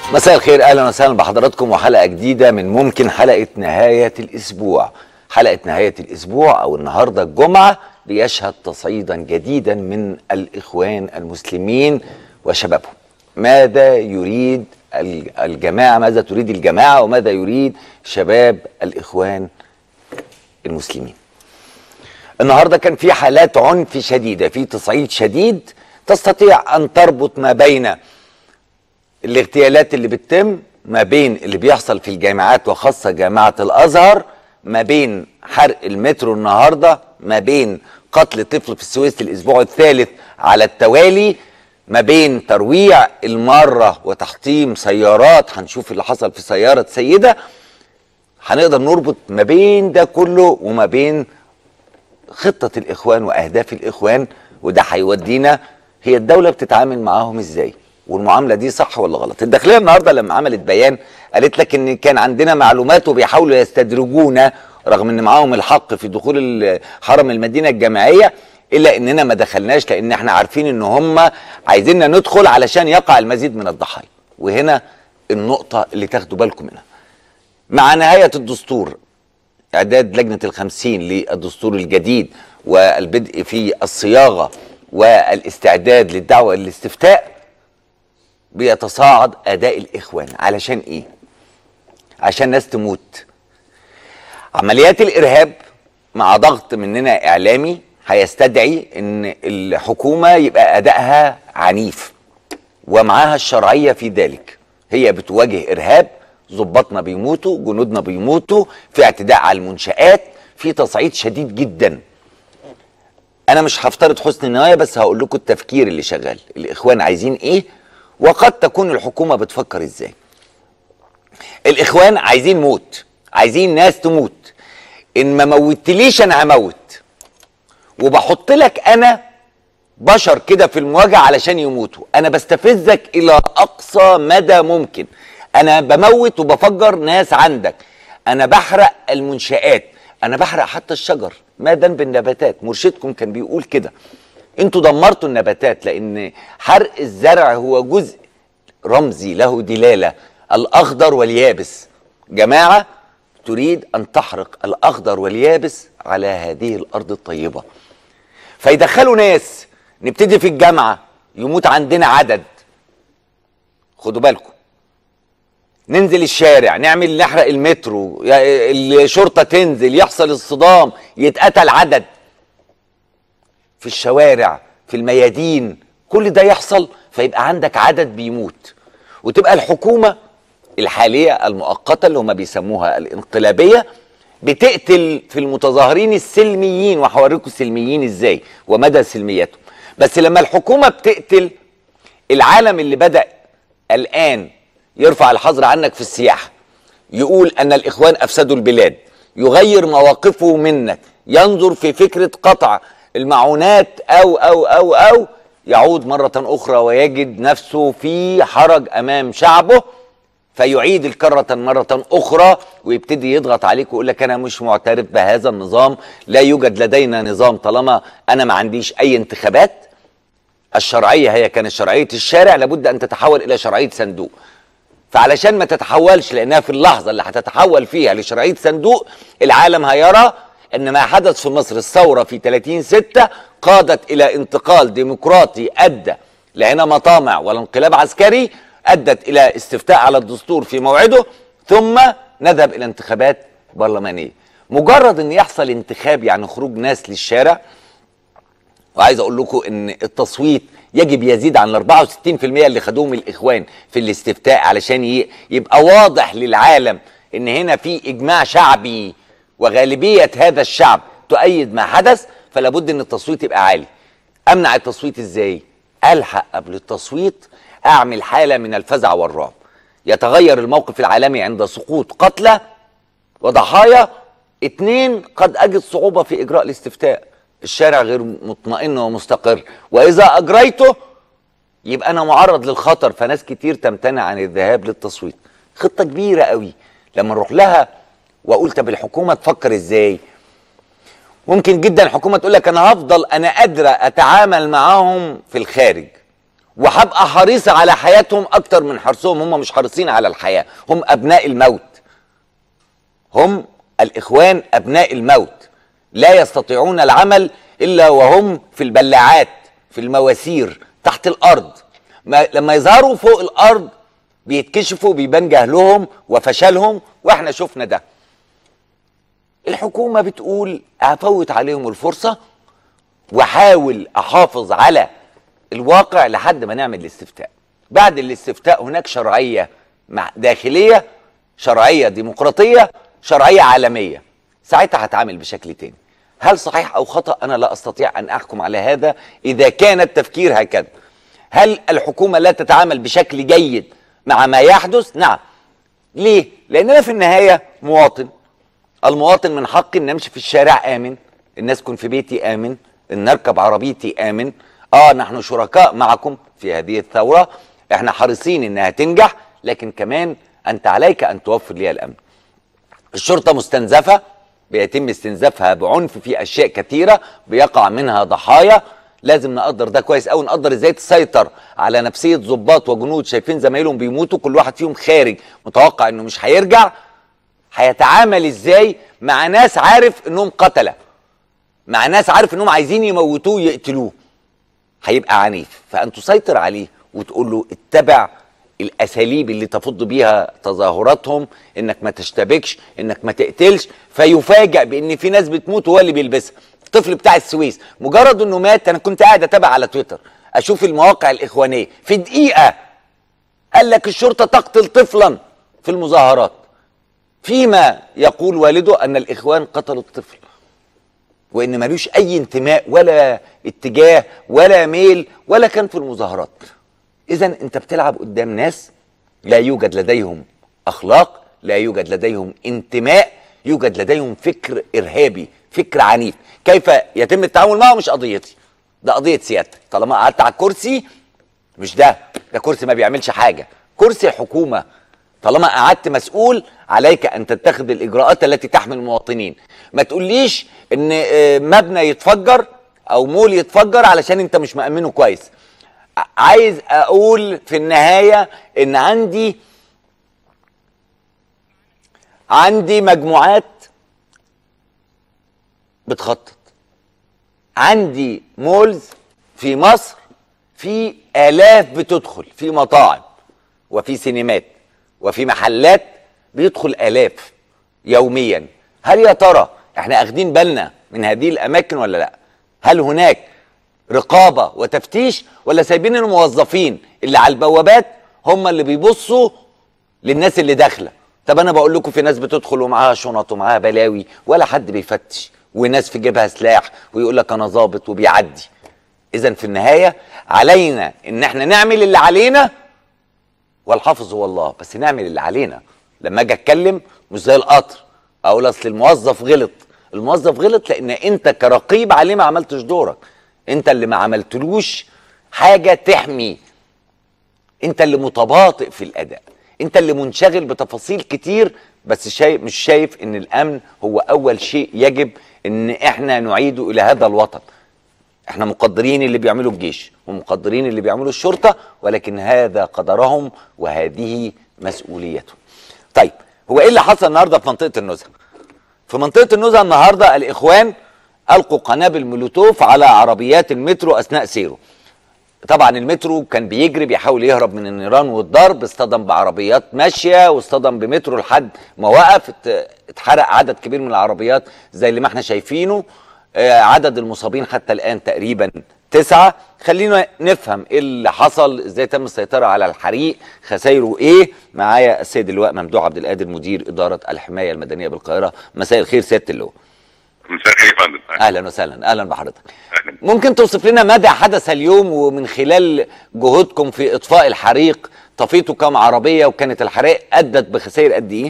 مساء الخير اهلا وسهلا بحضراتكم وحلقه جديده من ممكن حلقه نهايه الاسبوع حلقه نهايه الاسبوع او النهارده الجمعه بيشهد تصعيدا جديدا من الاخوان المسلمين وشبابهم ماذا يريد الجماعه ماذا تريد الجماعه وماذا يريد شباب الاخوان المسلمين النهارده كان في حالات عنف شديده في تصعيد شديد تستطيع ان تربط ما بين الاغتيالات اللي بتتم ما بين اللي بيحصل في الجامعات وخاصة جامعة الأزهر ما بين حرق المترو النهاردة ما بين قتل طفل في السويس الأسبوع الثالث على التوالي ما بين ترويع المارة وتحطيم سيارات هنشوف اللي حصل في سيارة سيدة هنقدر نربط ما بين ده كله وما بين خطة الإخوان وأهداف الإخوان وده هيودينا هي الدولة بتتعامل معاهم إزاي والمعامله دي صح ولا غلط الداخليه النهارده لما عملت بيان قالت لك ان كان عندنا معلومات وبيحاولوا يستدرجونا رغم ان معاهم الحق في دخول حرم المدينه الجامعيه الا اننا ما دخلناش لان احنا عارفين ان هم عايزيننا ندخل علشان يقع المزيد من الضحايا وهنا النقطه اللي تاخدوا بالكم منها مع نهايه الدستور اعداد لجنه الخمسين للدستور الجديد والبدء في الصياغه والاستعداد للدعوه للاستفتاء بيتصاعد اداء الاخوان علشان ايه عشان ناس تموت عمليات الارهاب مع ضغط مننا اعلامي هيستدعي ان الحكومه يبقى ادائها عنيف ومعاها الشرعيه في ذلك هي بتواجه ارهاب ضباطنا بيموتوا جنودنا بيموتوا في اعتداء على المنشآت في تصعيد شديد جدا انا مش هفترض حسن النوايا بس هقول لكم التفكير اللي شغال الاخوان عايزين ايه وقد تكون الحكومه بتفكر ازاي الاخوان عايزين موت عايزين ناس تموت ان ما موتليش انا هموت وبحط لك انا بشر كده في المواجهه علشان يموتوا انا بستفزك الى اقصى مدى ممكن انا بموت وبفجر ناس عندك انا بحرق المنشآت انا بحرق حتى الشجر ما ذنب النباتات مرشدكم كان بيقول كده انتوا دمرتوا النباتات لان حرق الزرع هو جزء رمزي له دلاله الاخضر واليابس جماعه تريد ان تحرق الاخضر واليابس على هذه الارض الطيبه فيدخلوا ناس نبتدي في الجامعه يموت عندنا عدد خدوا بالكم ننزل الشارع نعمل نحرق المترو الشرطه تنزل يحصل الصدام يتقتل عدد في الشوارع في الميادين كل ده يحصل فيبقى عندك عدد بيموت وتبقى الحكومة الحالية المؤقتة اللي هم بيسموها الانقلابية بتقتل في المتظاهرين السلميين وهوريكم السلميين ازاي ومدى سلميتهم بس لما الحكومة بتقتل العالم اللي بدأ الآن يرفع الحظر عنك في السياحة يقول أن الإخوان أفسدوا البلاد يغير مواقفه منك ينظر في فكرة قطع المعونات أو أو أو أو يعود مرة أخرى ويجد نفسه في حرج أمام شعبه فيعيد الكرة مرة أخرى ويبتدي يضغط عليك ويقول لك أنا مش معترف بهذا النظام لا يوجد لدينا نظام طالما أنا ما عنديش أي انتخابات الشرعية هي كانت شرعية الشارع لابد أن تتحول إلى شرعية صندوق فعلشان ما تتحولش لأنها في اللحظة اللي هتتحول فيها لشرعية صندوق العالم هيرى ان ما حدث في مصر الثوره في 30 6 قادت الى انتقال ديمقراطي ادى لهنا مطامع والانقلاب عسكري ادت الى استفتاء على الدستور في موعده ثم نذهب الى انتخابات برلمانيه مجرد ان يحصل انتخاب يعني خروج ناس للشارع وعايز اقول لكم ان التصويت يجب يزيد عن ال 64% اللي خدوهم الاخوان في الاستفتاء علشان يبقى واضح للعالم ان هنا في اجماع شعبي وغالبية هذا الشعب تؤيد ما حدث فلا بد ان التصويت يبقى عالي امنع التصويت ازاي الحق قبل التصويت اعمل حالة من الفزع والرعب يتغير الموقف العالمي عند سقوط قتلى وضحايا اتنين قد اجد صعوبة في اجراء الاستفتاء الشارع غير مطمئن ومستقر واذا اجريته يبقى انا معرض للخطر فناس كتير تمتنع عن الذهاب للتصويت خطة كبيرة قوي لما نروح لها واقول طب الحكومه تفكر ازاي ممكن جدا الحكومه تقول لك انا هفضل انا قادره اتعامل معاهم في الخارج وهبقى حريصة على حياتهم أكتر من حرصهم هم مش حريصين على الحياة هم أبناء الموت هم الإخوان أبناء الموت لا يستطيعون العمل إلا وهم في البلاعات في المواسير تحت الأرض ما لما يظهروا فوق الأرض بيتكشفوا بيبان جهلهم وفشلهم واحنا شفنا ده الحكومة بتقول هفوت عليهم الفرصة واحاول احافظ على الواقع لحد ما نعمل الاستفتاء بعد الاستفتاء هناك شرعية مع داخلية شرعية ديمقراطية شرعية عالمية ساعتها هتعامل بشكل تاني هل صحيح او خطأ انا لا استطيع ان احكم على هذا اذا كان التفكير هكذا هل الحكومة لا تتعامل بشكل جيد مع ما يحدث نعم ليه لاننا في النهاية مواطن المواطن من حقي ان امشي في الشارع امن الناس تكون في بيتي امن ان نركب عربيتي امن اه نحن شركاء معكم في هذه الثورة احنا حريصين انها تنجح لكن كمان انت عليك ان توفر لي الامن الشرطة مستنزفة بيتم استنزافها بعنف في اشياء كثيرة بيقع منها ضحايا لازم نقدر ده كويس قوي نقدر ازاي تسيطر على نفسية ضباط وجنود شايفين زمايلهم بيموتوا كل واحد فيهم خارج متوقع انه مش هيرجع هيتعامل ازاي مع ناس عارف انهم قتله مع ناس عارف انهم عايزين يموتوه ويقتلوه هيبقى عنيف فان تسيطر عليه وتقول له اتبع الاساليب اللي تفض بيها تظاهراتهم انك ما تشتبكش انك ما تقتلش فيفاجئ بان في ناس بتموت وهو اللي بيلبسها الطفل بتاع السويس مجرد انه مات انا كنت قاعد اتابع على تويتر اشوف المواقع الاخوانيه في دقيقه قال لك الشرطه تقتل طفلا في المظاهرات فيما يقول والده ان الاخوان قتلوا الطفل وان ملوش اي انتماء ولا اتجاه ولا ميل ولا كان في المظاهرات اذا انت بتلعب قدام ناس لا يوجد لديهم اخلاق لا يوجد لديهم انتماء يوجد لديهم فكر ارهابي فكر عنيف كيف يتم التعامل معه مش قضيتي ده قضيه سيادتك طالما قعدت على الكرسي مش ده ده كرسي ما بيعملش حاجه كرسي حكومه طالما قعدت مسؤول عليك ان تتخذ الاجراءات التي تحمي المواطنين ما تقوليش ان آه، مبنى يتفجر او مول يتفجر علشان انت مش مأمنه كويس ع- عايز اقول في النهايه ان عندي عندي مجموعات بتخطط عندي مولز في مصر في آلاف بتدخل في مطاعم وفي سينمات وفي محلات بيدخل آلاف يوميا هل يا ترى احنا اخدين بالنا من هذه الأماكن ولا لا هل هناك رقابة وتفتيش ولا سايبين الموظفين اللي على البوابات هم اللي بيبصوا للناس اللي داخله طب انا بقول لكم في ناس بتدخل ومعاها شنط ومعاها بلاوي ولا حد بيفتش وناس في جيبها سلاح ويقول لك انا ظابط وبيعدي اذا في النهايه علينا ان احنا نعمل اللي علينا والحافظ هو الله بس نعمل اللي علينا لما اجي اتكلم مش زي القطر اقول اصل الموظف غلط الموظف غلط لان انت كرقيب عليه ما عملتش دورك انت اللي ما عملتلوش حاجه تحمي انت اللي متباطئ في الاداء انت اللي منشغل بتفاصيل كتير بس شايف مش شايف ان الامن هو اول شيء يجب ان احنا نعيده الى هذا الوطن احنا مقدرين اللي بيعملوا الجيش ومقدرين اللي بيعملوا الشرطة ولكن هذا قدرهم وهذه مسؤوليتهم طيب هو ايه اللي حصل النهاردة في منطقة النزهة في منطقة النزهة النهاردة الاخوان القوا قنابل مولوتوف على عربيات المترو اثناء سيره طبعا المترو كان بيجري بيحاول يهرب من النيران والضرب اصطدم بعربيات ماشيه واصطدم بمترو لحد ما وقف ات- اتحرق عدد كبير من العربيات زي اللي ما احنا شايفينه آه، عدد المصابين حتى الان تقريبا تسعة خلينا نفهم ايه اللي حصل ازاي تم السيطرة على الحريق خسائره ايه معايا السيد اللواء ممدوح عبد القادر مدير ادارة الحماية المدنية بالقاهرة مساء الخير سيادة اللواء مساء الخير يا فندم اهلا وسهلا اهلا بحضرتك أهلاً. ممكن توصف لنا مدى حدث اليوم ومن خلال جهودكم في اطفاء الحريق طفيتوا كم عربيه وكانت الحرائق ادت بخسائر قد ايه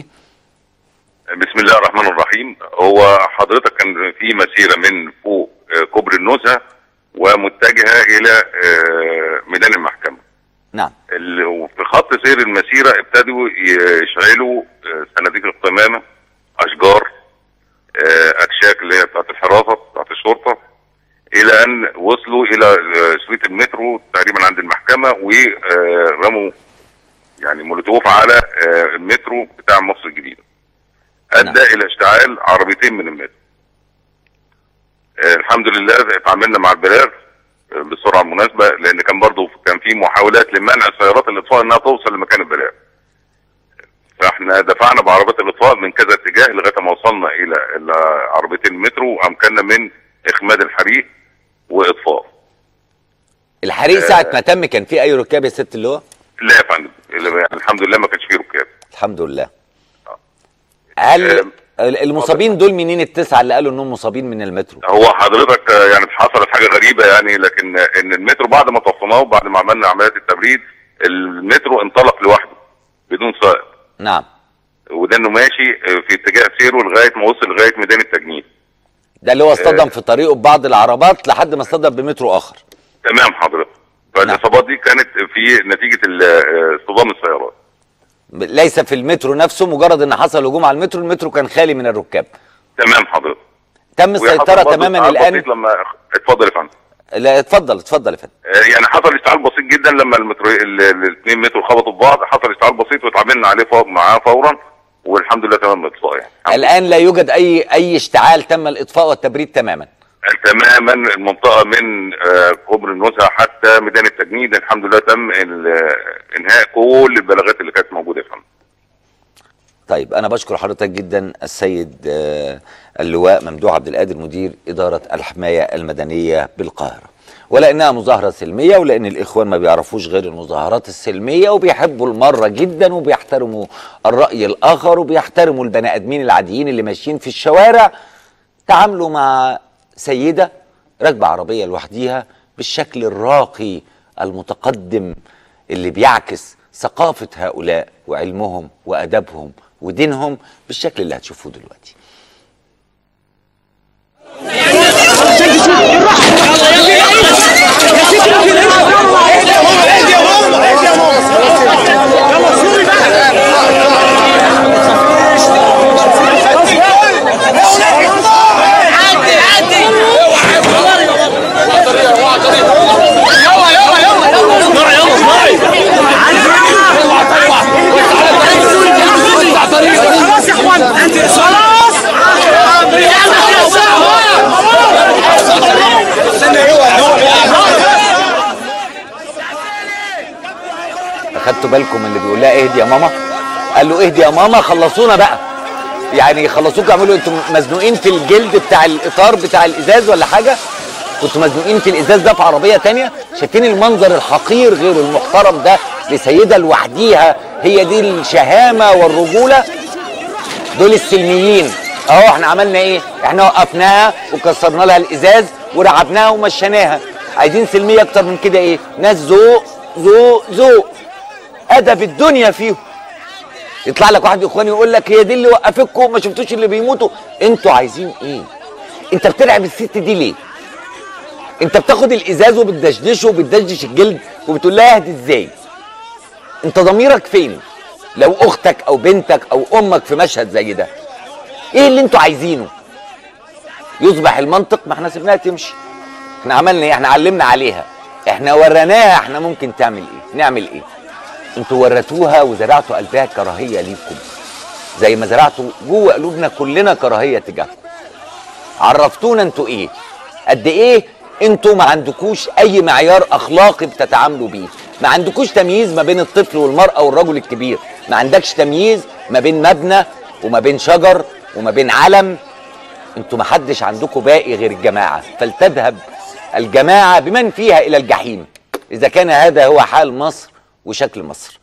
بسم الله الرحمن الرحيم هو حضرتك كان في مسيره من فوق آه، كوبري النزهه ومتجهه الى آه، ميدان المحكمه نعم ال- وفي خط سير المسيره ابتدوا يشعلوا آه، صناديق القمامه اشجار آه، اكشاك اللي هي بتاعت الحراسه بتاعت الشرطه الى ان وصلوا الى آه، شريط المترو تقريبا عند المحكمه ورموا يعني مولوتوف على آه، المترو بتاع مصر الجديده ادى الى اشتعال عربيتين من المترو آه، الحمد لله اتعاملنا مع البلاغ آه، بالسرعه المناسبه لان كان برضو كان في محاولات لمنع سيارات الاطفاء انها توصل لمكان البلاغ فاحنا دفعنا بعربيات الاطفاء من كذا اتجاه لغايه ما وصلنا الى الى عربيتين المترو وامكننا من اخماد الحريق واطفاء الحريق ساعه ما تم كان في اي ركاب يا ست اللواء لا يا فندم يعني الحمد لله ما كانش فيه ركاب الحمد لله هل أم، المصابين دول منين التسعه اللي قالوا انهم مصابين من المترو هو حضرتك آه، يعني حصلت حاجه غريبه يعني لكن آه، ان المترو بعد ما طفناه وبعد ما عملنا عمليات التبريد المترو انطلق لوحده بدون سائق نعم وده انه ماشي آه، في اتجاه سيره لغايه ما وصل لغايه ميدان التجنيد ده اللي هو اصطدم في طريقه ببعض العربات لحد ما اصطدم بمترو اخر تمام حضرتك فالاصابات دي كانت في نتيجه ال- آه، اصطدام السيارات ليس في المترو نفسه مجرد ان حصل هجوم على المترو المترو كان خالي من الركاب تمام حضرتك تم وحصل السيطره برضه تماما اشتعال الان بسيط لما اتفضل يا فندم لا اتفضل اتفضل يا فندم آه، يعني حصل اشتعال بسيط جدا لما المترو الاثنين مترو خبطوا في بعض حصل اشتعال بسيط واتعاملنا عليه فوق معاه فورا والحمد لله تمام الاطفاء يعني الحمد الان لا يوجد اي اي اشتعال تم الاطفاء والتبريد تماما تماما المنطقه من آه، كوبري النزهه حتى ميدان التجنيد الحمد لله تم ال- آه، انهاء كل البلاغات اللي كانت موجوده يا فندم طيب انا بشكر حضرتك جدا السيد آه، اللواء ممدوح عبد القادر مدير اداره الحمايه المدنيه بالقاهره ولانها مظاهره سلميه ولان الاخوان ما بيعرفوش غير المظاهرات السلميه وبيحبوا المره جدا وبيحترموا الراي الاخر وبيحترموا البني ادمين العاديين اللي ماشيين في الشوارع تعاملوا مع سيده راكبه عربيه لوحديها بالشكل الراقي المتقدم اللي بيعكس ثقافه هؤلاء وعلمهم وادبهم ودينهم بالشكل اللي هتشوفوه دلوقتي خلاص يا اخوان انت خلاص اخدتوا بالكم من اللي بيقول لها اهدي يا ماما قال له اهدي يا ماما خلصونا بقى يعني خلصوكوا اعملوا انتوا مزنوقين في الجلد بتاع الاطار بتاع الازاز ولا حاجه كنتوا مزنوقين في الازاز ده في عربيه تانية شايفين المنظر الحقير غير المحترم ده لسيده لوحديها هي دي الشهامه والرجوله دول السلميين اهو احنا عملنا ايه احنا وقفناها وكسرنا لها الازاز ورعبناها ومشيناها عايزين سلميه اكتر من كده ايه ناس ذوق ذوق ذوق ادب الدنيا فيهم يطلع لك واحد اخواني يقول لك هي دي اللي وقفتكم ما شفتوش اللي بيموتوا انتوا عايزين ايه انت بترعب الست دي ليه انت بتاخد الازاز وبتدشدشه وبتدشدش الجلد وبتقول لها اهدي ازاي انت ضميرك فين لو اختك او بنتك او امك في مشهد زي ده ايه اللي انتوا عايزينه يصبح المنطق ما احنا سيبناها تمشي احنا عملنا ايه احنا علمنا عليها احنا وريناها احنا ممكن تعمل ايه نعمل ايه انتوا ورثوها وزرعتوا قلبها كراهيه ليكم زي ما زرعتوا جوه قلوبنا كلنا كراهيه تجاهكم عرفتونا انتوا ايه قد ايه انتوا ما عندكوش اي معيار اخلاقي بتتعاملوا بيه ما عندكوش تمييز ما بين الطفل والمرأة والرجل الكبير ما عندكش تمييز ما بين مبنى وما بين شجر وما بين علم انتوا ما حدش عندكم باقي غير الجماعة فلتذهب الجماعة بمن فيها الى الجحيم اذا كان هذا هو حال مصر وشكل مصر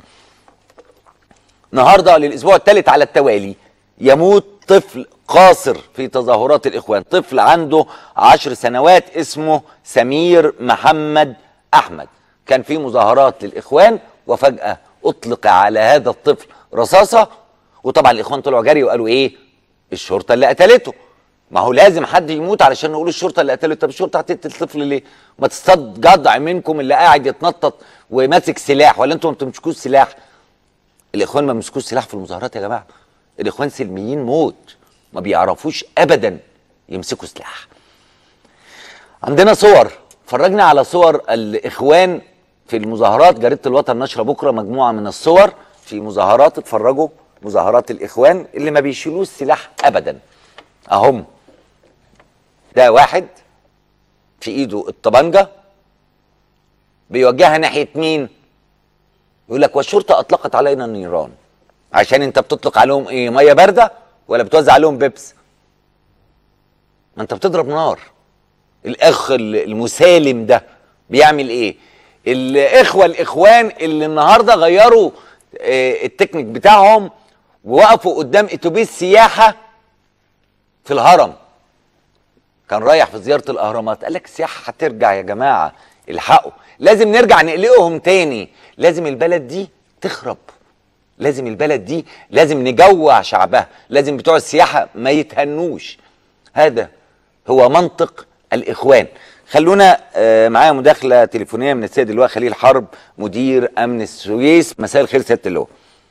النهارده للاسبوع الثالث على التوالي يموت طفل قاصر في تظاهرات الاخوان طفل عنده عشر سنوات اسمه سمير محمد احمد كان في مظاهرات للاخوان وفجاه اطلق على هذا الطفل رصاصه وطبعا الاخوان طلعوا جري وقالوا ايه الشرطه اللي قتلته ما هو لازم حد يموت علشان نقول الشرطه اللي قتلته طب الشرطه هتقتل الطفل ليه ما تصطاد جدع منكم اللي قاعد يتنطط وماسك سلاح ولا انتوا ما بتمسكوش سلاح الاخوان ما مسكوش سلاح في المظاهرات يا جماعه الاخوان سلميين موت ما بيعرفوش ابدا يمسكوا سلاح عندنا صور فرجنا على صور الاخوان في المظاهرات جريده الوطن نشره بكره مجموعه من الصور في مظاهرات اتفرجوا مظاهرات الاخوان اللي ما بيشيلوش سلاح ابدا اهم ده واحد في ايده الطبنجه بيوجهها ناحيه مين يقول لك والشرطه اطلقت علينا النيران عشان انت بتطلق عليهم ايه ميه بارده ولا بتوزع عليهم بيبس ما انت بتضرب نار الاخ ال- المسالم ده بيعمل ايه الاخوه الاخوان اللي النهارده غيروا آه، التكنيك بتاعهم ووقفوا قدام اتوبيس سياحه في الهرم كان رايح في زياره الاهرامات قال لك السياحه هترجع يا جماعه الحقوا لازم نرجع نقلقهم تاني لازم البلد دي تخرب لازم البلد دي لازم نجوع شعبها لازم بتوع السياحه ما يتهنوش هذا هو منطق الاخوان خلونا آه، معايا مداخله تليفونيه من السيد اللواء خليل حرب مدير امن السويس مساء الخير سياده اللواء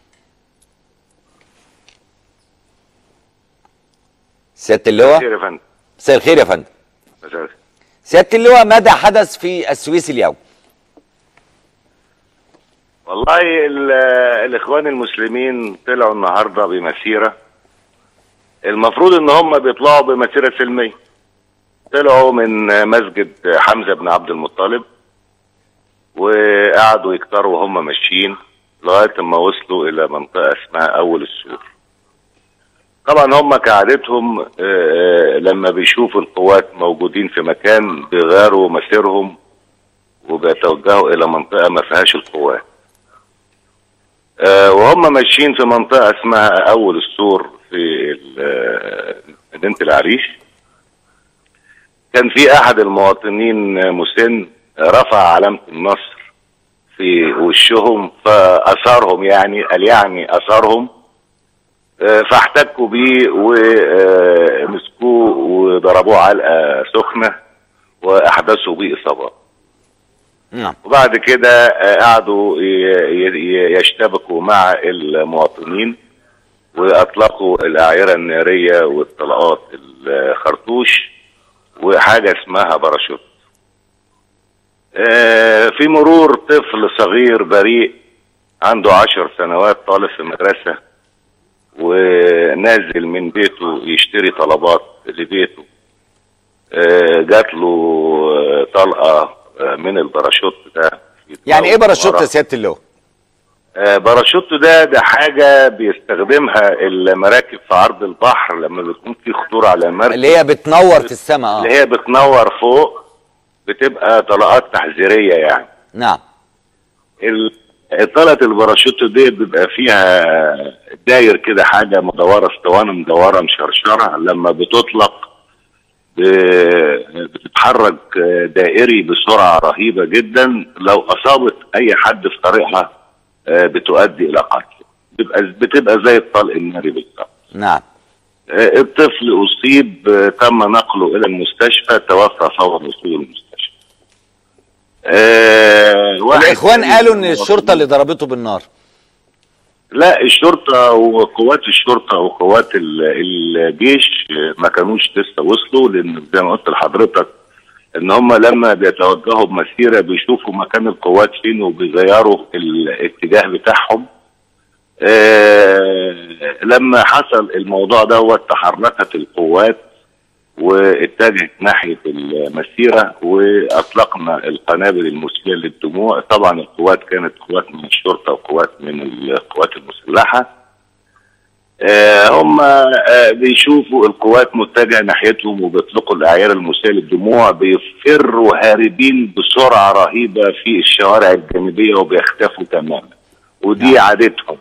سياده اللواء خير يا فندم مساء الخير يا فندم مساء الخير. سياده اللواء ماذا حدث في السويس اليوم والله ال- الاخوان المسلمين طلعوا النهارده بمسيره المفروض ان هم بيطلعوا بمسيره سلميه طلعوا من مسجد حمزه بن عبد المطلب وقعدوا يكتروا وهم ماشيين لغايه ما وصلوا الى منطقه اسمها اول السور طبعا هم كعادتهم آه، آه، لما بيشوفوا القوات موجودين في مكان بيغيروا مسيرهم وبيتوجهوا الى منطقه ما فيهاش القوات آه، وهم ماشيين في منطقه اسمها اول السور في ال- آه، مدينه العريش كان في احد المواطنين مسن رفع علامه النصر في وشهم فاثارهم يعني قال يعني اثارهم آه، فاحتكوا بيه ومسكوه وضربوه علقه سخنه واحدثوا بيه اصابات نعم وبعد كده آه، قعدوا ي- ي- يشتبكوا مع المواطنين واطلقوا الاعيره الناريه والطلقات الخرطوش وحاجه اسمها باراشوت. آه، في مرور طفل صغير بريء عنده عشر سنوات طالب في مدرسه ونازل من بيته يشتري طلبات لبيته آه، جات له آه، طلقه آه، من الباراشوت ده في يعني ايه باراشوت ورا. يا سياده اللواء آه، باراشوت ده ده حاجه بيستخدمها المراكب في عرض البحر لما بيكون في خطوره على المركب اللي هي بتنور في السماء اللي اه هي بتنور فوق بتبقى طلقات تحذيريه يعني نعم ال- طلقه الباراشوت دي بيبقى فيها داير كده حاجه مدوره اسطوانه مدوره مشرشره لما بتطلق ب- بتتحرك دائري بسرعه رهيبه جدا لو اصابت اي حد في طريقها آه، بتؤدي الى قتل بتبقى بتبقى زي الطلق الناري بالظبط نعم آه، الطفل اصيب آه، تم نقله الى المستشفى توفى فور وصول المستشفى آه، واحد الاخوان تاني قالوا ان من الشرطه اللي ضربته بالنار لا الشرطة وقوات الشرطة وقوات ال- الجيش ما كانوش لسه وصلوا لأن زي ما قلت لحضرتك إن هم لما بيتوجهوا بمسيرة بيشوفوا مكان القوات فين وبيغيروا الاتجاه بتاعهم آه لما حصل الموضوع دوت تحركت القوات واتجهت ناحية المسيرة وأطلقنا القنابل المسيلة للدموع طبعا القوات كانت قوات من الشرطة وقوات من القوات المسلحة آه هم آه بيشوفوا القوات متجهة ناحيتهم وبيطلقوا الأعيار المسيلة للدموع بيفروا هاربين بسرعة رهيبة في الشوارع الجانبية وبيختفوا تماما ودي عادتهم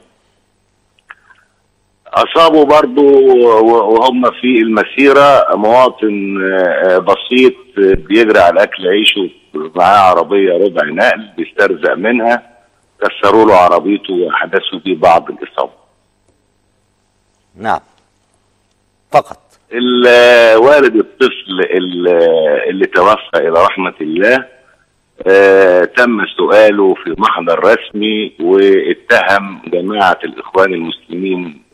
اصابوا برضو وهم في المسيره مواطن آه، بسيط آه، بيجري على اكل عيشه معاه عربيه ربع نقل بيسترزق منها كسروا له عربيته وحدثوا بيه بعض الاصابه. نعم فقط ال- والد الطفل ال- اللي توفى الى رحمه الله آه، تم سؤاله في محضر رسمي واتهم جماعه الاخوان المسلمين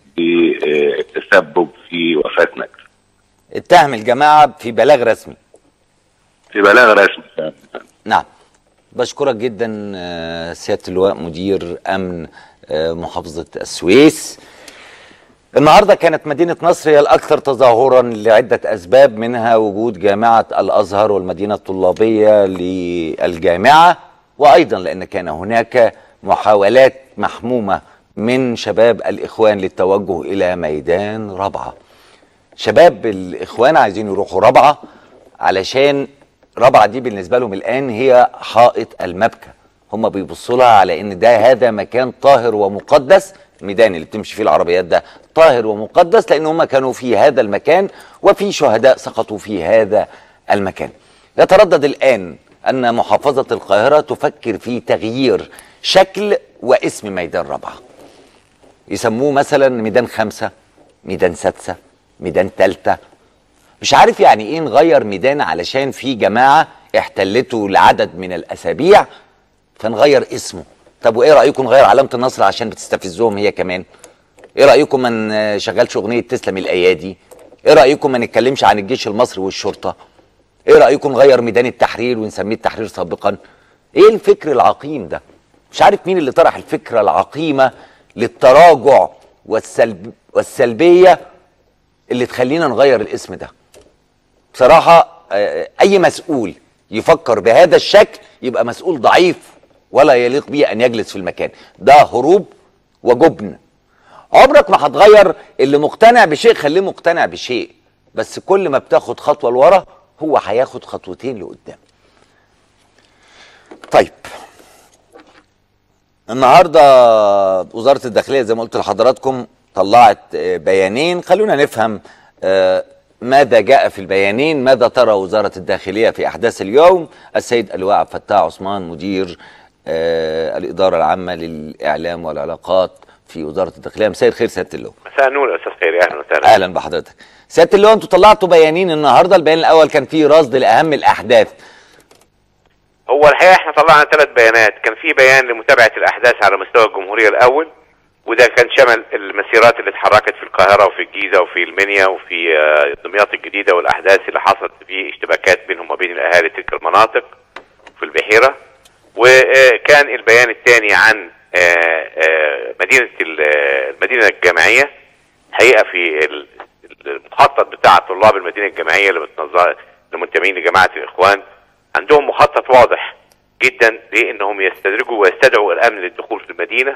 بالتسبب في وفاه نجل. اتهم الجماعه في بلاغ رسمي في بلاغ رسمي فعلا. نعم بشكرك جدا آه، سياده اللواء مدير امن آه، محافظه السويس النهارده كانت مدينه نصر هي الاكثر تظاهرا لعده اسباب منها وجود جامعه الازهر والمدينه الطلابيه للجامعه وايضا لان كان هناك محاولات محمومه من شباب الاخوان للتوجه الى ميدان رابعه شباب الاخوان عايزين يروحوا رابعه علشان رابعه دي بالنسبه لهم الان هي حائط المبكى هم بيبصوا لها على ان ده هذا مكان طاهر ومقدس الميدان اللي بتمشي فيه العربيات ده طاهر ومقدس لان هم كانوا في هذا المكان وفي شهداء سقطوا في هذا المكان يتردد الان ان محافظه القاهره تفكر في تغيير شكل واسم ميدان رابعه يسموه مثلا ميدان خمسة ميدان سادسة ميدان تالتة مش عارف يعني ايه نغير ميدان علشان في جماعة احتلته لعدد من الاسابيع فنغير اسمه طب وايه رأيكم نغير علامة النصر عشان بتستفزهم هي كمان ايه رأيكم ما نشغلش اغنية تسلم الايادي ايه رأيكم ما نتكلمش عن الجيش المصري والشرطة ايه رأيكم نغير ميدان التحرير ونسميه التحرير سابقا ايه الفكر العقيم ده مش عارف مين اللي طرح الفكرة العقيمة للتراجع والسلب والسلبية اللي تخلينا نغير الاسم ده بصراحة آه، أي مسؤول يفكر بهذا الشكل يبقى مسؤول ضعيف ولا يليق به أن يجلس في المكان ده هروب وجبن عمرك ما هتغير اللي مقتنع بشيء خليه مقتنع بشيء بس كل ما بتاخد خطوة لورا هو هياخد خطوتين لقدام طيب النهارده وزاره الداخليه زي ما قلت لحضراتكم طلعت آه، بيانين خلونا نفهم آه، ماذا جاء في البيانين ماذا ترى وزاره الداخليه في احداث اليوم السيد اللواء عبد الفتاح عثمان مدير آه، الاداره العامه للاعلام والعلاقات في وزاره الداخليه مساء الخير سياده اللواء مساء النور يا استاذ خيري اهلا وسهلا اهلا بحضرتك سياده اللواء انتوا طلعتوا بيانين النهارده البيان الاول كان فيه رصد لاهم الاحداث هو الحقيقه احنا طلعنا ثلاث بيانات كان في بيان لمتابعه الاحداث على مستوى الجمهوريه الاول وده كان شمل المسيرات اللي اتحركت في القاهره وفي الجيزه وفي المنيا وفي آه، دمياط الجديده والاحداث اللي حصلت في اشتباكات بينهم وبين الاهالي تلك المناطق في البحيره وكان البيان الثاني عن آه، آه، مدينه ال- آه، المدينه الجامعيه حقيقه في ال- المخطط بتاع طلاب المدينه الجامعيه اللي بتنظر المنتمين لجماعه الاخوان عندهم مخطط واضح جدا لانهم يستدرجوا ويستدعوا الامن للدخول في المدينه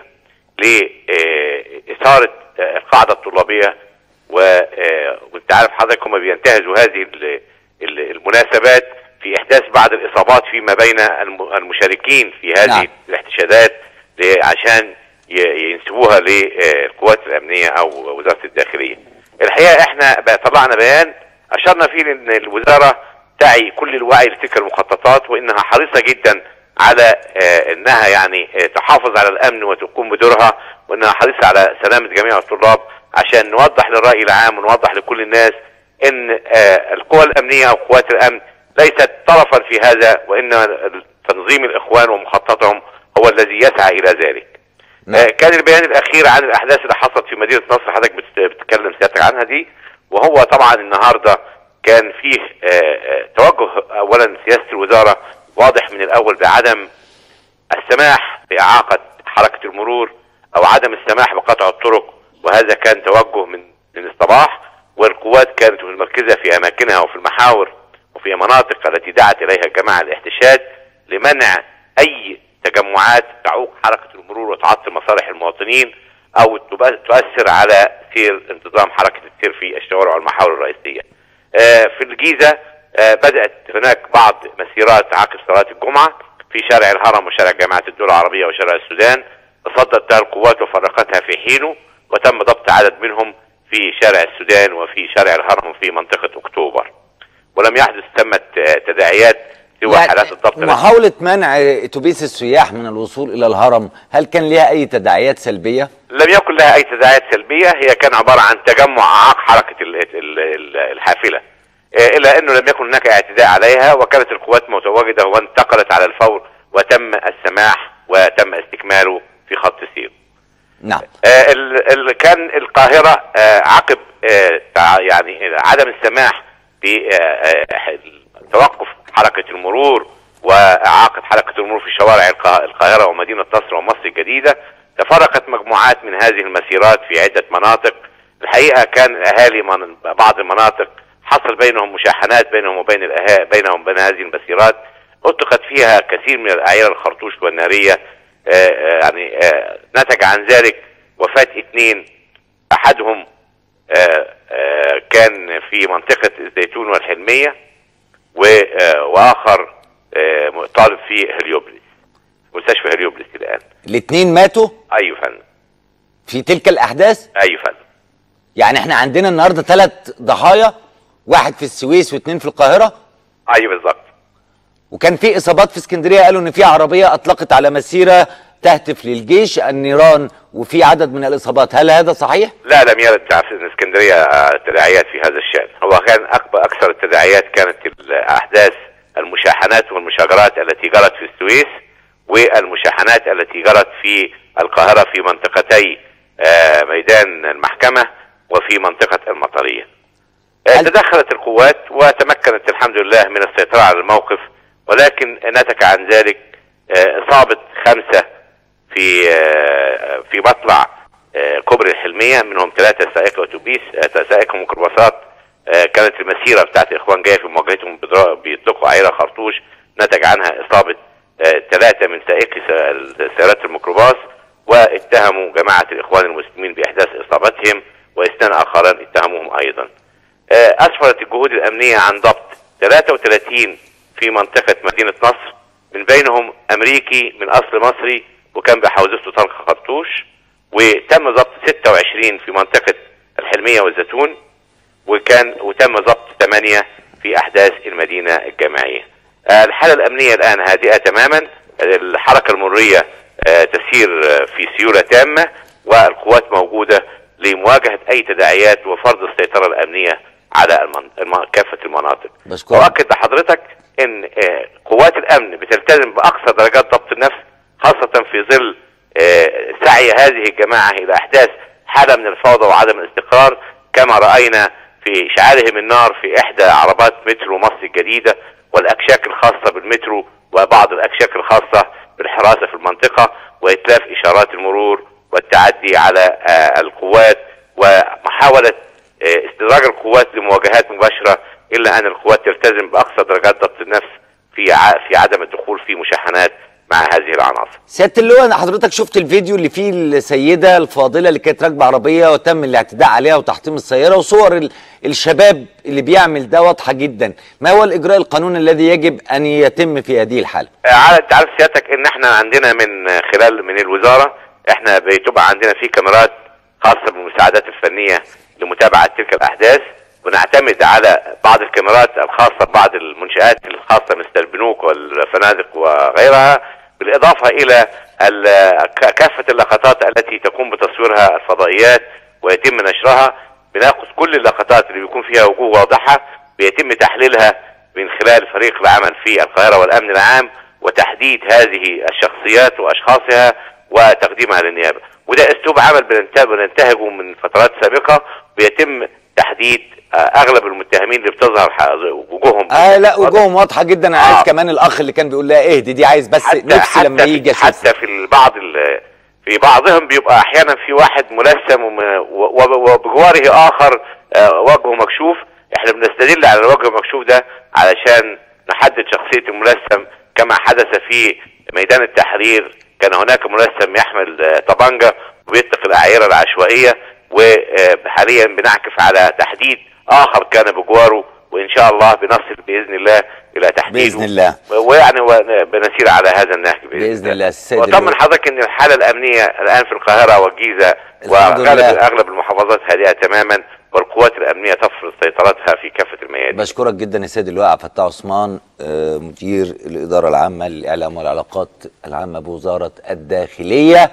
لاثاره القاعده الطلابيه و- آه، وانت عارف حضرتك هم بينتهزوا هذه ال- ال- المناسبات في احداث بعض الاصابات فيما بين الم- المشاركين في هذه نعم. الاحتشادات ل- عشان ي- ينسبوها للقوات الامنيه او وزاره الداخليه. الحقيقه احنا بقى طلعنا بيان اشرنا فيه ان الوزاره تعي كل الوعي لتلك المخططات وانها حريصه جدا على آه، انها يعني آه، تحافظ على الامن وتقوم بدورها وانها حريصه على سلامه جميع الطلاب عشان نوضح للراي العام ونوضح لكل الناس ان آه، القوى الامنيه او قوات الامن ليست طرفا في هذا وان تنظيم الاخوان ومخططهم هو الذي يسعى الى ذلك. نعم. آه، كان البيان الاخير عن الاحداث اللي حصلت في مدينه نصر حضرتك بت- بتتكلم سيادتك عنها دي وهو طبعا النهارده كان فيه آه، آه، توجه اولا سياسه الوزاره واضح من الاول بعدم السماح باعاقه حركه المرور او عدم السماح بقطع الطرق وهذا كان توجه من من الصباح والقوات كانت متمركزه في اماكنها وفي المحاور وفي مناطق التي دعت اليها الجماعه الاحتشاد لمنع اي تجمعات تعوق حركه المرور وتعطل مصالح المواطنين او تب- تؤثر على سير انتظام حركه السير في الشوارع والمحاور الرئيسيه. آه، في الجيزه آه، بدات هناك بعض مسيرات عقب صلاه الجمعه في شارع الهرم وشارع جامعه الدول العربيه وشارع السودان تصدت لها القوات وفرقتها في حينه وتم ضبط عدد منهم في شارع السودان وفي شارع الهرم وفي منطقه اكتوبر. ولم يحدث ثمه آه، تداعيات سوى يعني حالات الضبط التي محاولة منع اتوبيس السياح من الوصول الى الهرم هل كان لها اي تداعيات سلبية؟ لم يكن لها اي تداعيات سلبيه هي كان عباره عن تجمع اعاق حركه ال- ال- ال- الحافله آه، الا انه لم يكن هناك اعتداء عليها وكانت القوات متواجده وانتقلت على الفور وتم السماح وتم استكماله في خط سير نعم آه، ال- ال- كان القاهرة آه، عقب آه، تع- يعني عدم السماح بتوقف حركه المرور واعاقه حركه المرور في شوارع القا- القاهره ومدينه نصر ومصر الجديده تفرقت مجموعات من هذه المسيرات في عده مناطق الحقيقه كان الاهالي من بعض المناطق حصل بينهم مشاحنات بينهم وبين الأها... بينهم وبين هذه المسيرات اطلقت فيها كثير من الاعيار الخرطوش والناريه آه، آه، يعني آه، نتج عن ذلك وفاه اثنين احدهم آه، آه، كان في منطقه الزيتون والحلميه و- آه، واخر آه، طالب في هليوبلس مستشفى هليوبلس الان الاثنين ماتوا ايوه فندم في تلك الاحداث ايوه فندم يعني احنا عندنا النهارده ثلاث ضحايا واحد في السويس واثنين في القاهره ايوه بالظبط وكان في اصابات في اسكندريه قالوا ان في عربيه اطلقت على مسيره تهتف للجيش النيران وفي عدد من الاصابات هل هذا صحيح لا لم يرد في اسكندريه آه، تداعيات في هذا الشان هو كان اكبر اكثر التداعيات كانت الاحداث المشاحنات والمشاجرات التي جرت في السويس والمشاحنات التي جرت في القاهره في منطقتي آه، ميدان المحكمه وفي منطقه المطريه آه، هل- تدخلت القوات وتمكنت الحمد لله من السيطره على الموقف ولكن نتج عن ذلك آه، اصابه خمسه في آه، في مطلع آه، كوبري الحلميه منهم ثلاثه سائق اتوبيس آه، سائق ميكروباصات آه، كانت المسيره بتاعت الاخوان جايه في مواجهتهم بضرا- بيطلقوا عيره خرطوش نتج عنها اصابه ثلاثه من سائقي سا- سيارات الميكروباص واتهموا جماعه الاخوان المسلمين باحداث اصابتهم واثنان اخران اتهموهم ايضا. آه، اسفرت الجهود الامنيه عن ضبط 33 في منطقه مدينه نصر من بينهم امريكي من اصل مصري وكان بحوزته طلق خرطوش وتم ضبط 26 في منطقه الحلميه والزيتون وكان وتم ضبط 8 في احداث المدينه الجامعيه. آه، الحاله الامنيه الان هادئه تماما الحركه المريه آه، تسير آه، في سيوله تامه والقوات موجوده لمواجهه اي تداعيات وفرض السيطره الامنيه على المن... الم... كافه المناطق. بشكرك. واكد لحضرتك ان آه، قوات الامن بتلتزم باقصى درجات ضبط النفس خاصه في ظل آه، سعي هذه الجماعه الى احداث حاله من الفوضى وعدم الاستقرار كما راينا في اشعالهم النار في احدى عربات مترو مصر الجديده والاكشاك الخاصه بالمترو وبعض الاكشاك الخاصه بالحراسه في المنطقه واتلاف اشارات المرور والتعدي على آه، القوات ومحاوله آه، استدراج القوات لمواجهات مباشره الا ان القوات تلتزم باقصى درجات ضبط النفس في ع- في عدم الدخول في مشاحنات مع هذه العناصر. سياده اللواء أنا حضرتك شفت الفيديو اللي فيه السيده الفاضله اللي كانت راكبه عربيه وتم الاعتداء عليها وتحطيم السياره وصور ال- الشباب اللي بيعمل ده واضحه جدا ما هو الاجراء القانوني الذي يجب ان يتم في هذه الحاله آه، على انت عارف سيادتك ان احنا عندنا من آه، خلال من الوزاره احنا بتبقى عندنا في كاميرات خاصه بالمساعدات الفنيه لمتابعه تلك الاحداث ونعتمد على بعض الكاميرات الخاصه ببعض المنشات الخاصه مثل البنوك والفنادق وغيرها بالاضافه الى ال- ك- كافه اللقطات التي تقوم بتصويرها الفضائيات ويتم نشرها بناخذ كل اللقطات اللي بيكون فيها وجوه واضحه بيتم تحليلها من خلال فريق العمل في القاهره والامن العام وتحديد هذه الشخصيات واشخاصها وتقديمها للنيابه وده اسلوب عمل بننت- بننتهجه من فترات سابقه بيتم تحديد آه، اغلب المتهمين اللي بتظهر ح- وجوههم اه لا وجوههم واضحه جدا انا عايز آه. كمان الاخ اللي كان بيقول لها اهدي دي عايز بس حتى نفسي حتى لما في- يجي اشوف حتى في البعض ال- في بعضهم بيبقى احيانا في واحد ملثم وم- و- و- وبجواره اخر آه، وجهه مكشوف احنا بنستدل على الوجه المكشوف ده علشان نحدد شخصيه الملثم كما حدث في ميدان التحرير كان هناك ملثم يحمل آه، طبنجه وبيطلق الاعيره العشوائيه وحاليا بنعكف على تحديد اخر كان بجواره وان شاء الله بنصل باذن الله الى تحديده بإذن الله. ويعني ون- بنسير على هذا النهج بإذن الله. السيد وطمن اللواء. حضرتك ان الحاله الامنيه الان في القاهره والجيزه الحمد واغلب لله. اغلب المحافظات هادئه تماما والقوات الامنيه تفرض سيطرتها في كافه الميادين بشكرك جدا يا سيد اللواء عبد الفتاح عثمان آه، مدير الاداره العامه للاعلام والعلاقات العامه بوزاره الداخليه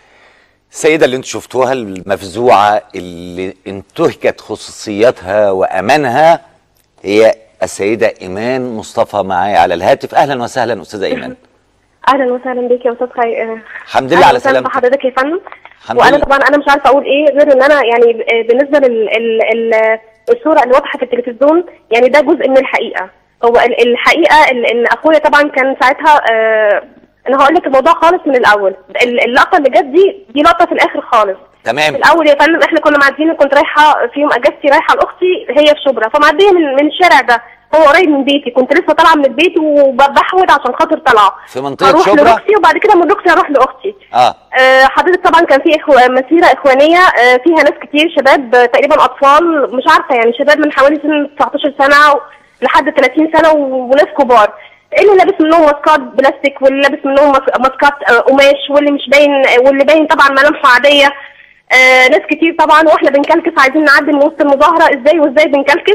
السيده اللي انتم شفتوها المفزوعه اللي انتهكت خصوصيتها وامانها هي السيده ايمان مصطفى معايا على الهاتف اهلا وسهلا استاذه ايمان اهلا وسهلا بيك يا استاذ خي آه، الحمد لله أهلاً على وسهلاً سلامتك بحضرتك يا فندم الحمد وانا لله. طبعا انا مش عارفه اقول ايه غير ان انا يعني ب- بالنسبه لل ال ال الصوره اللي واضحه في التلفزيون يعني ده جزء من الحقيقه هو ال- الحقيقه ال- ان اخويا طبعا كان ساعتها آه انا هقول لك الموضوع خالص من الاول ال- اللقطه اللي جت دي دي لقطه في الاخر خالص تمام في الاول يا فندم احنا كنا معديين كنت رايحه في يوم اجازتي رايحه لاختي هي في شبرا فمعديه من من الشارع ده هو قريب من بيتي كنت لسه طالعه من البيت وبحود عشان خاطر طالعه في منطقة هروح شبرا؟ لاختي وبعد كده من اختي هروح لاختي اه آه، حضرتك طبعا كان في إخو... مسيره اخوانيه آه، فيها ناس كتير شباب آه، تقريبا اطفال مش عارفه يعني شباب من حوالي سن 19 سنه و- لحد 30 سنه و- وناس كبار اللي لابس منهم ماسكات بلاستيك واللي لابس منهم ماس- ماسكات آه، قماش واللي مش باين واللي باين طبعا ملامحه عاديه آه، ناس كتير طبعا واحنا بنكلكس عايزين نعدي من وسط المظاهره ازاي وازاي بنكلكس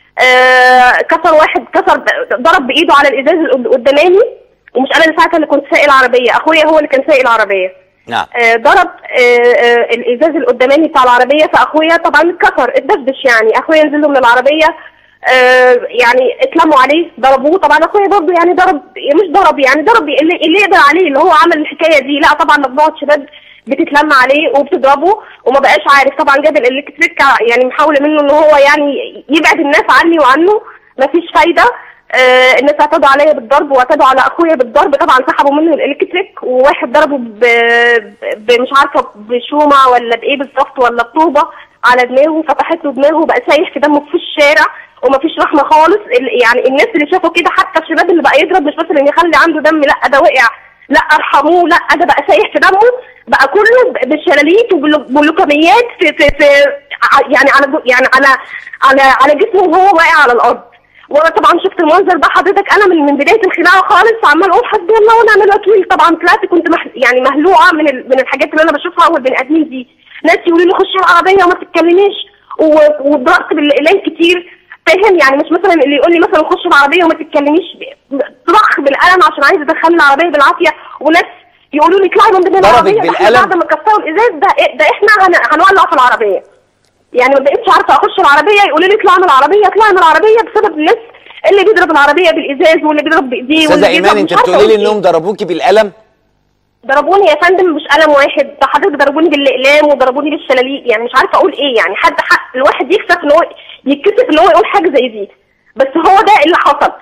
آه، كسر واحد كسر ضرب بايده على الازاز القداماني ومش انا اللي ساعتها اللي كنت سايق العربيه اخويا هو اللي كان سايق العربيه نعم آه، ضرب آه، آه، الازاز القداماني بتاع العربيه فاخويا طبعا اتكسر اتدشدش يعني اخويا نزل له من العربيه آه، يعني اتلموا عليه ضربوه طبعا اخويا برضه يعني ضرب مش ضرب يعني ضرب اللي, اللي يقدر عليه اللي هو عمل الحكايه دي لا طبعا مجموعه شباب بتتلم عليه وبتضربه وما بقاش عارف طبعا جاب الالكتريك يعني محاوله منه ان هو يعني يبعد الناس عني وعنه مفيش فايده آه الناس اعتدوا عليا بالضرب واعتدوا على اخويا بالضرب طبعا سحبوا منه الالكتريك وواحد ضربه ب... ب... مش عارفه بشومه ولا بايه بالظبط ولا بطوبه على دماغه فتحت له دماغه بقى سايح في دمه في الشارع ومفيش رحمه خالص ال- يعني الناس اللي شافوا كده حتى الشباب اللي بقى يضرب مش بس اللي يخلي عنده دم لا ده وقع لا ارحموه لا ده بقى سايح في دمه بقى كله ب- بالشلاليت وباللوكميات في في في ع- يعني على جو- يعني على على على جسمه وهو واقع على الارض وانا طبعا شفت المنظر ده حضرتك انا من من بدايه الخناقه خالص عمال اقول حسبي الله ونعم الوكيل طبعا طلعت كنت مح يعني مهلوعه من ال... من الحاجات اللي انا بشوفها والبني ادمين دي ناس يقولوا لي خشي العربيه وما تتكلميش و- وضربت بالاقلام كتير فاهم يعني مش مثلا اللي يقول لي مثلا خش العربيه وما تتكلميش ب- صرخ بالقلم عشان عايز ادخلني العربيه بالعافيه وناس يقولوا لي اطلعي من ضمن ضربك العربيه ده إحنا بالقلم؟ بعد ما كسروا الازاز ده ده احنا هن... هنولع في العربيه يعني ما بقتش عارفه اخش العربيه يقولوا لي اطلعي من العربيه اطلعي من العربيه بسبب الناس اللي بيضرب العربيه بالازاز واللي بيضرب بايديه استاذه واللي ايمان بيضرب انت مش عارفة بتقولي لي أقول إيه. انهم ضربوكي بالقلم ضربوني يا فندم مش قلم واحد ده حضرتك ضربوني بالاقلام وضربوني بالشلاليت يعني مش عارفه اقول ايه يعني حد حق الواحد يكسف ان هو يتكسف ان هو يقول حاجه زي دي بس هو ده اللي حصل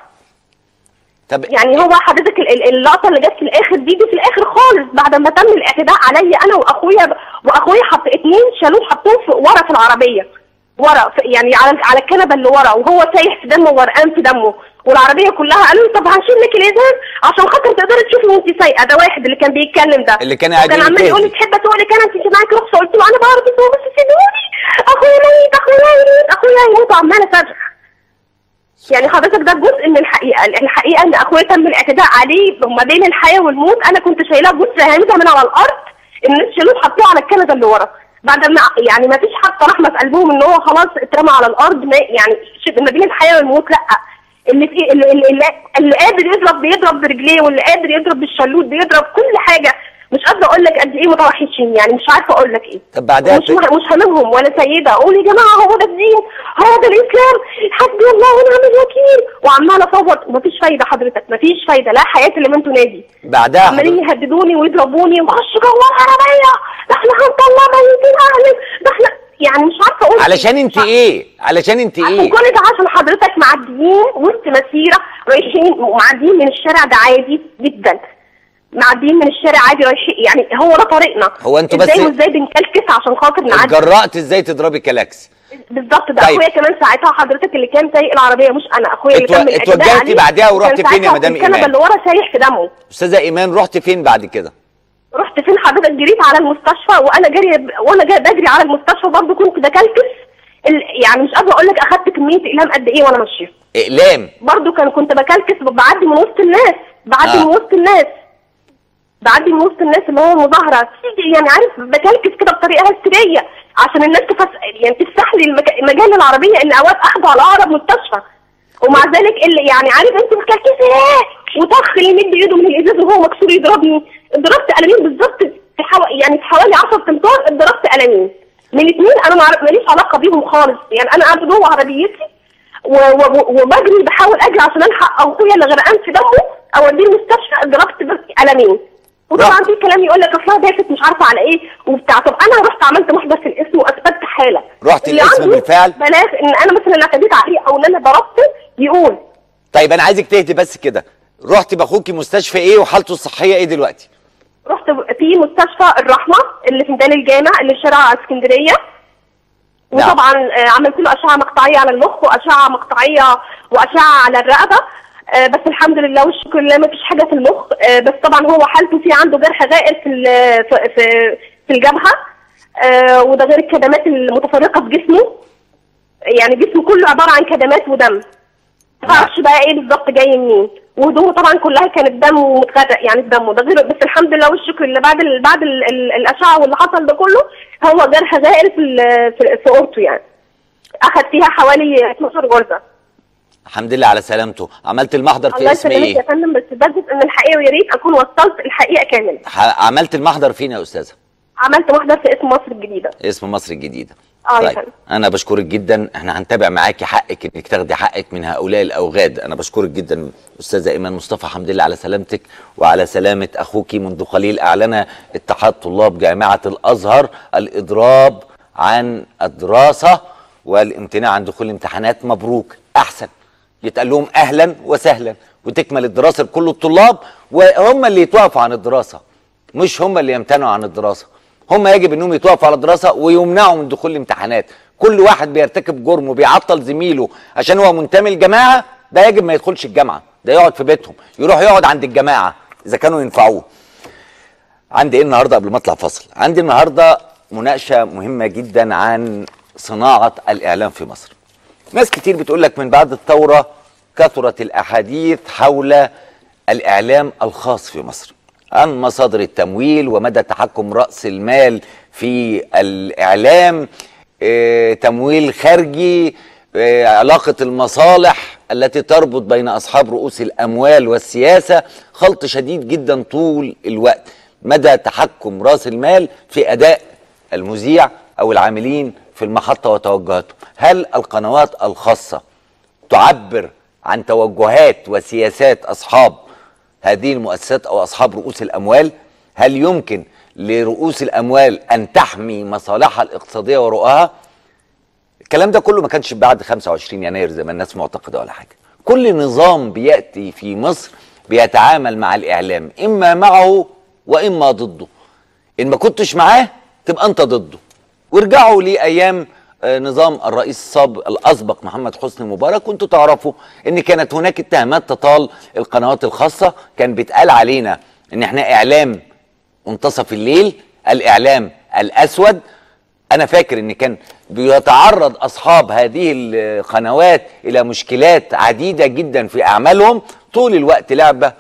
طب يعني هو حضرتك ال- ال- اللقطه اللي جت في الاخر دي دي في الاخر خالص بعد ما تم الاعتداء عليا انا واخويا واخويا حط اتنين شالوه حطوه في- ورا في العربيه ورا في يعني على على الكنبه اللي ورا وهو سايح في دمه وغرقان في دمه والعربيه كلها قالوا لي طب هشيل لك الازاز عشان خاطر تقدري تشوفي وانت سايقه ده واحد اللي كان بيتكلم ده اللي كان قاعد وكان يقول عمال يقول لي كده. تحب اسوق لك انا انت معاكي رخصه قلت له انا بعرف اسوق بس سيبوني اخويا ميت اخويا يموت اخويا يموت وعماله صرخ يعني حضرتك ده جزء من الحقيقه الحقيقه ان اخويا تم الاعتداء عليه ما بين الحياه والموت انا كنت شايلاه جثه هامده من على الارض الناس شالوه حطوه على الكنبه اللي ورا بعد ما يعني ما فيش حتى رحمه في قلبهم ان هو خلاص اترمى على الارض ما يعني ش- ما بين الحياه والموت لا اللي في اللي, اللي, اللي, اللي قادر يضرب بيضرب برجليه واللي قادر يضرب بالشلوت بيضرب كل حاجه مش قادره اقول لك قد ايه متوحشين يعني مش عارفه اقول لك ايه طب بعدها مش ت- مش هممهم ولا سيده اقول يا جماعه هو ده الدين هو ده الاسلام حسبي الله ونعم الوكيل وعماله اصوت مفيش فايده حضرتك مفيش فايده لا حياه اللي انتوا نادي بعدها عمالين حضرتك يهددوني ويضربوني وخش جوه العربيه ده احنا هنطلع ميتين اهلك ده احنا يعني مش عارفه اقول علشان إيه. انت ايه علشان انت ايه وكل ده عشان حضرتك معديين وسط مسيره رايحين ومعديين من الشارع ده عادي جدا معديين من الشارع عادي رايحين يعني هو ده طريقنا هو انتوا بس- ازاي وازاي بنكلكس عشان خاطر نعدي اتجرأت ازاي تضربي كلاكس بالظبط ده طيب. اخويا كمان ساعتها حضرتك اللي كان سايق العربيه مش انا اخويا اللي اتو- كان من الأجداد اتوجهتي عليه، بعدها وكان ورحتي فين يا ساعتها مدام في الكنبه إيمان؟ اللي ورا سايح في دمه استاذه ايمان رحت فين بعد كده رحت فين حضرتك جريت على المستشفى وانا جري وانا جاي بجري على المستشفى برضه كنت بكلكس ال- يعني مش قادره اقول لك اخدت كميه اقلام قد ايه وانا ماشيه اقلام برضه كان كنت بكلكس بعدي من وسط الناس بعدي آه. من وسط الناس بعدي من وسط الناس اللي هو مظاهره يعني عارف بكلكس كده بطريقه هستيريه عشان الناس تفس يعني تفتح لي المك... مجال العربيه ان اوقات اخده على اقرب مستشفى ومع ذلك اللي يعني عارف انت بتكلكسي ايه وطخ اللي يمد ايده من الازاز وهو مكسور يضربني ضربت قلمين بالظبط في حو... يعني في حوالي 10 تمتار ضربت قلمين من اثنين انا ما عرف- ماليش علاقه بيهم خالص يعني انا قاعده جوه عربيتي و- و- وبجري بحاول اجري عشان الحق اخويا اللي غرقان في دمه اوديه المستشفى ضربت بس قلمين وطبعا رحت. في كلام يقول لك اصلها ضعفت مش عارفه على ايه وبتاع طب انا رحت عملت محضر في الاسم واثبتت حاله رحت اللي القسم عنده بالفعل؟ بلاغ ان انا مثلا اعتديت عليه او ان انا ضربته يقول طيب انا عايزك تهدي بس كده رحت باخوكي مستشفى ايه وحالته الصحيه ايه دلوقتي رحت في مستشفى الرحمه اللي في ميدان الجامع اللي في شارع اسكندريه نعم. وطبعا آه، عملت له اشعه مقطعيه على المخ واشعه مقطعيه واشعه على الرقبه آه، بس الحمد لله والشكر لله ما فيش حاجه في المخ آه، بس طبعا هو حالته في عنده جرح غائر في ال- في في, في الجبهه آه، وده غير الكدمات المتفرقه في جسمه يعني جسمه كله عباره عن كدمات ودم ما اعرفش بقى ايه بالظبط جاي منين وهدومه طبعا كلها كانت دم ومتغرق يعني في دمه ده غير بس الحمد لله والشكر لله بعد ال بعد ال ال الاشعه واللي حصل ده كله هو جرح غائر في ال- في, في اورته يعني اخد فيها حوالي 12 غرزه الحمد لله على سلامته عملت المحضر في الله اسم يسلمك يا ايه فندم بس بجد ان الحقيقه ويا ريت اكون وصلت الحقيقه كامله ح- عملت المحضر فين يا استاذه عملت محضر في اسم مصر الجديده اسم مصر الجديدة اه يا طيب فندم. انا بشكرك جدا احنا هنتابع معاكي حقك انك تاخدي حقك من هؤلاء الاوغاد انا بشكرك جدا استاذه ايمان مصطفى الحمد لله على سلامتك وعلى سلامه اخوك منذ قليل اعلن اتحاد طلاب جامعه الازهر الاضراب عن الدراسه والامتناع عن دخول الامتحانات مبروك احسن يتقال لهم اهلا وسهلا وتكمل الدراسه لكل الطلاب وهم اللي يتوقفوا عن الدراسه مش هم اللي يمتنعوا عن الدراسه هم يجب انهم يتوقفوا على الدراسه ويمنعوا من دخول الامتحانات كل واحد بيرتكب جرم وبيعطل زميله عشان هو منتمي للجماعه ده يجب ما يدخلش الجامعه ده يقعد في بيتهم يروح يقعد عند الجماعه اذا كانوا ينفعوه عندي ايه النهارده قبل ما اطلع فصل عندي النهارده مناقشه مهمه جدا عن صناعه الاعلام في مصر ناس كتير بتقول لك من بعد الثوره كثرت الاحاديث حول الاعلام الخاص في مصر عن مصادر التمويل ومدى تحكم راس المال في الاعلام آه، تمويل خارجي آه، علاقه المصالح التي تربط بين اصحاب رؤوس الاموال والسياسه خلط شديد جدا طول الوقت مدى تحكم راس المال في اداء المذيع او العاملين في المحطه وتوجهاتهم هل القنوات الخاصه تعبر عن توجهات وسياسات اصحاب هذه المؤسسات او اصحاب رؤوس الاموال هل يمكن لرؤوس الاموال ان تحمي مصالحها الاقتصاديه ورؤاها الكلام ده كله ما كانش بعد 25 يناير زي ما الناس معتقده ولا حاجه كل نظام بياتي في مصر بيتعامل مع الاعلام اما معه واما ضده ان ما كنتش معاه تبقى انت ضده وارجعوا لايام آه، نظام الرئيس السابق الاسبق محمد حسني مبارك وانتوا تعرفوا ان كانت هناك اتهامات تطال القنوات الخاصه كان بيتقال علينا ان احنا اعلام منتصف الليل الاعلام الاسود انا فاكر ان كان بيتعرض اصحاب هذه القنوات الى مشكلات عديده جدا في اعمالهم طول الوقت لعبه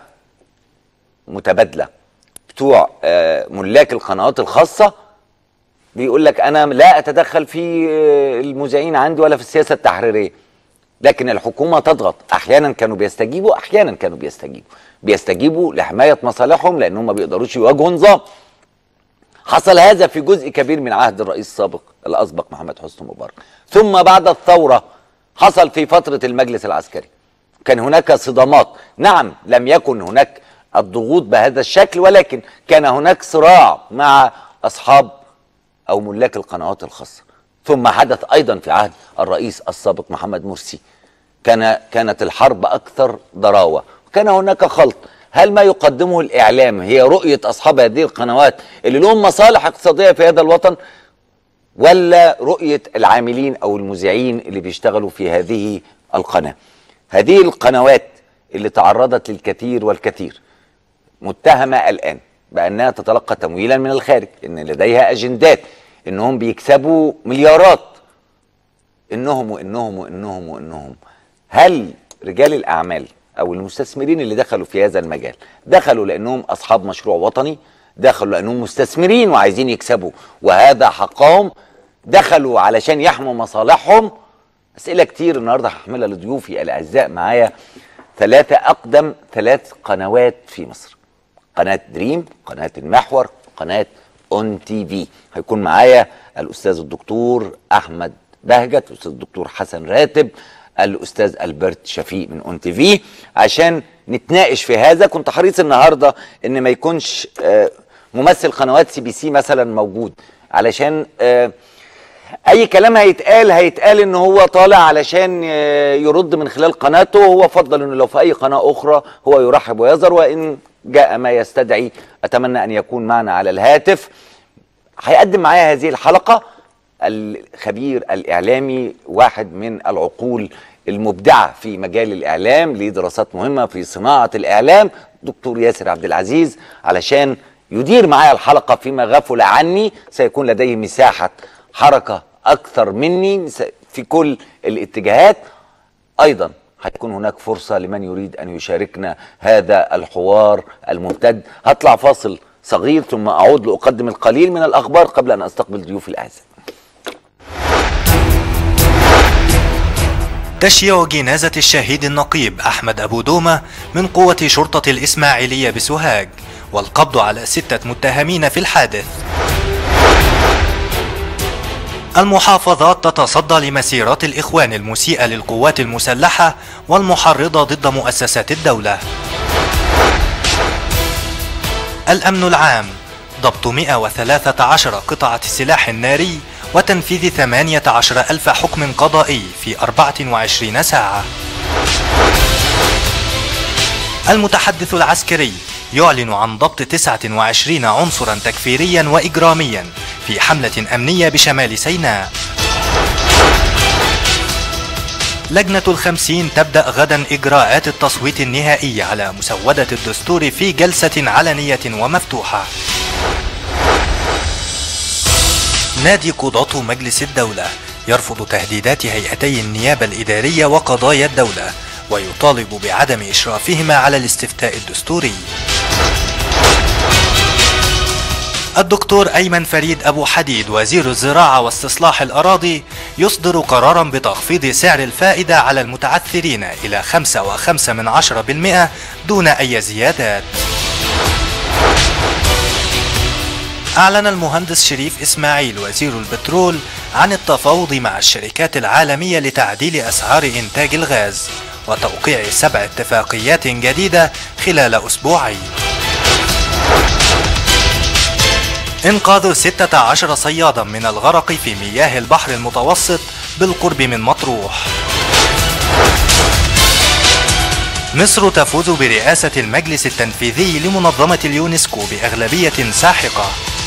متبادله بتوع آه، ملاك القنوات الخاصه بيقول لك انا لا اتدخل في آه، المذيعين عندي ولا في السياسه التحريريه لكن الحكومه تضغط احيانا كانوا بيستجيبوا احيانا كانوا بيستجيبوا بيستجيبوا لحمايه مصالحهم لانهم ما بيقدروش يواجهوا نظام حصل هذا في جزء كبير من عهد الرئيس السابق الاسبق محمد حسني مبارك ثم بعد الثوره حصل في فتره المجلس العسكري كان هناك صدامات نعم لم يكن هناك الضغوط بهذا الشكل ولكن كان هناك صراع مع اصحاب او ملاك القنوات الخاصه ثم حدث ايضا في عهد الرئيس السابق محمد مرسي كان كانت الحرب اكثر ضراوه وكان هناك خلط هل ما يقدمه الاعلام هي رؤيه اصحاب هذه القنوات اللي لهم مصالح اقتصاديه في هذا الوطن ولا رؤيه العاملين او المذيعين اللي بيشتغلوا في هذه القناه هذه القنوات اللي تعرضت للكثير والكثير متهمه الان بانها تتلقى تمويلا من الخارج ان لديها اجندات انهم بيكسبوا مليارات انهم وانهم وانهم وانهم هل رجال الاعمال او المستثمرين اللي دخلوا في هذا المجال دخلوا لانهم اصحاب مشروع وطني دخلوا لانهم مستثمرين وعايزين يكسبوا وهذا حقهم دخلوا علشان يحموا مصالحهم اسئله كتير النهارده هحملها لضيوفي الاعزاء معايا ثلاثه اقدم ثلاث قنوات في مصر قناه دريم قناه المحور قناه اون تي في هيكون معايا الاستاذ الدكتور احمد بهجت الاستاذ الدكتور حسن راتب الاستاذ البرت شفيق من اون تي في عشان نتناقش في هذا كنت حريص النهارده ان ما يكونش آه، ممثل قنوات سي بي سي مثلا موجود علشان آه، اي كلام هيتقال هيتقال ان هو طالع علشان آه، يرد من خلال قناته هو فضل انه لو في اي قناه اخرى هو يرحب ويظهر وان جاء ما يستدعي اتمنى ان يكون معنا على الهاتف هيقدم معايا هذه الحلقه الخبير الاعلامي واحد من العقول المبدعه في مجال الاعلام ليه دراسات مهمه في صناعه الاعلام دكتور ياسر عبد العزيز علشان يدير معايا الحلقه فيما غفل عني سيكون لديه مساحه حركه اكثر مني مس- في كل الاتجاهات ايضا هيكون هناك فرصه لمن يريد ان يشاركنا هذا الحوار الممتد هطلع فاصل صغير ثم اعود لاقدم القليل من الاخبار قبل ان استقبل ضيوفي الاعزاء تشييع جنازة الشهيد النقيب أحمد أبو دومة من قوة شرطة الإسماعيلية بسوهاج والقبض على ستة متهمين في الحادث المحافظات تتصدى لمسيرات الإخوان المسيئة للقوات المسلحة والمحرضة ضد مؤسسات الدولة الأمن العام ضبط 113 قطعة سلاح ناري وتنفيذ 18 ألف حكم قضائي في 24 ساعة المتحدث العسكري يعلن عن ضبط 29 عنصرا تكفيريا وإجراميا في حملة أمنية بشمال سيناء لجنة الخمسين تبدأ غدا إجراءات التصويت النهائي على مسودة الدستور في جلسة علنية ومفتوحة نادي قضاة مجلس الدولة يرفض تهديدات هيئتي النيابة الإدارية وقضايا الدولة ويطالب بعدم إشرافهما على الاستفتاء الدستوري الدكتور أيمن فريد أبو حديد وزير الزراعة واستصلاح الأراضي يصدر قرارا بتخفيض سعر الفائدة على المتعثرين إلى 5.5 من عشرة بالمئة دون أي زيادات أعلن المهندس شريف إسماعيل وزير البترول عن التفاوض مع الشركات العالمية لتعديل أسعار إنتاج الغاز وتوقيع سبع اتفاقيات جديدة خلال أسبوعين إنقاذ 16 صيادا من الغرق في مياه البحر المتوسط بالقرب من مطروح مصر تفوز برئاسة المجلس التنفيذي لمنظمة اليونسكو بأغلبية ساحقة